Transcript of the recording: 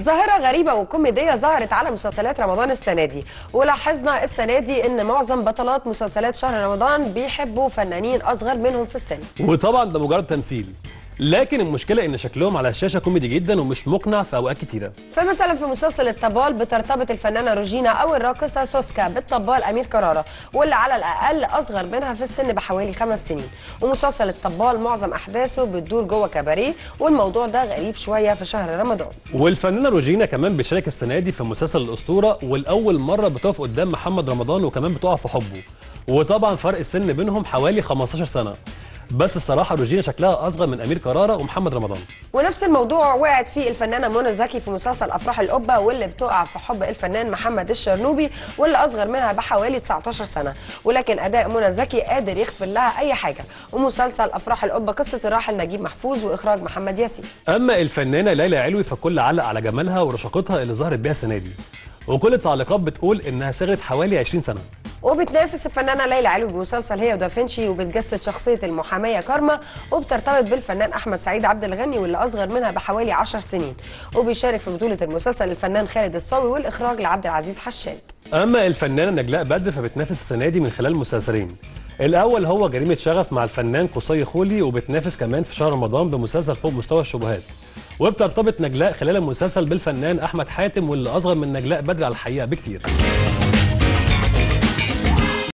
ظاهرة غريبة وكوميدية ظهرت على مسلسلات رمضان السنة دي ولاحظنا السنة دي ان معظم بطلات مسلسلات شهر رمضان بيحبوا فنانين اصغر منهم في السن وطبعا ده مجرد تمثيل لكن المشكله ان شكلهم على الشاشه كوميدي جدا ومش مقنع في اوقات كتيره فمثلا في مسلسل الطبال بترتبط الفنانة روجينا او الراقصة سوسكا بالطبال امير كرارة واللي على الاقل اصغر منها في السن بحوالي خمس سنين ومسلسل الطبال معظم احداثه بتدور جوه كباريه والموضوع ده غريب شوية في شهر رمضان والفنانه روجينا كمان بتشارك السنه دي في مسلسل الاسطوره والاول مره بتقف قدام محمد رمضان وكمان بتقع في حبه وطبعا فرق السن بينهم حوالي 15 سنه بس الصراحه روجينا شكلها اصغر من امير كرارة ومحمد رمضان ونفس الموضوع وقعت فيه الفنانه منى زكي في مسلسل افراح القبه واللي بتقع في حب الفنان محمد الشرنوبي واللي اصغر منها بحوالي 19 سنه ولكن اداء منى زكي قادر يغفر لها اي حاجه ومسلسل افراح القبه قصه الراحل نجيب محفوظ واخراج محمد ياسين اما الفنانه ليلى علوي فكل علق على جمالها ورشاقتها اللي ظهرت بيها السنه دي وكل التعليقات بتقول انها صغرت حوالي 20 سنه وبتنافس الفنانه ليلى علوي بمسلسل هي ودافنشي وبتجسد شخصيه المحاميه كارما وبترتبط بالفنان احمد سعيد عبد الغني واللي اصغر منها بحوالي 10 سنين وبيشارك في بطوله المسلسل الفنان خالد الصاوي والاخراج لعبد العزيز حشاد اما الفنانه نجلاء بدر فبتنافس السنه دي من خلال مسلسلين الاول هو جريمه شغف مع الفنان قصي خولي وبتنافس كمان في شهر رمضان بمسلسل فوق مستوى الشبهات وبترتبط نجلاء خلال المسلسل بالفنان احمد حاتم واللي اصغر من نجلاء بدر على الحقيقه بكتير